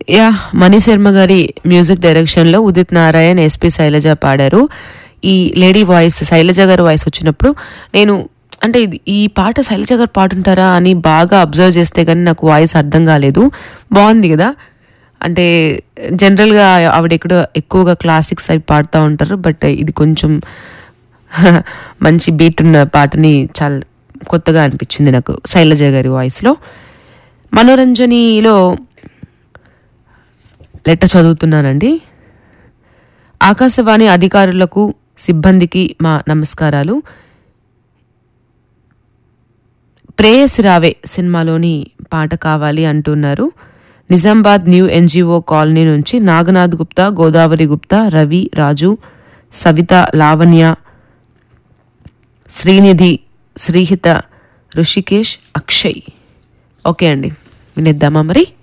yeah మణి శర్మ గారి music డైరెక్షన్లో Udit Narayan SP Shailaja పాడారు ఈ లేడీ వాయిస్ శైలజ గారి వాయిస్ వచ్చినప్పుడు నేను అంటే ఇది- ఈ పాట శైలజ గారు పాడుంటారా అని బాగా అబ్జర్వ్ చేస్తే కానీ నాకు వాయిస్ అర్థం కాలేదు బాగుంది కదా అంటే జనరల్గా ఆవిడ ఎక్కడ ఎక్కువగా క్లాసిక్స్ అవి పాడుతూ ఉంటారు బట్ ఇది కొంచెం మంచి బీట్ ఉన్న పాటని చాలా కొత్తగా అనిపించింది నాకు శైలజ గారి వాయిస్లో మనోరంజనిలో లెటర్ చదువుతున్నానండి ఆకాశవాణి అధికారులకు సిబ్బందికి మా నమస్కారాలు ప్రేయసి రావే సినిమాలోని పాట కావాలి అంటున్నారు నిజామాబాద్ న్యూ ఎన్జిఓ కాలనీ నుంచి నాగనాథ్ గుప్తా గోదావరి గుప్తా రవి రాజు సవిత లావణ్య శ్రీనిధి శ్రీహిత ఋషికేష్ అక్షయ్ ఓకే అండి వినేద్దామా మరి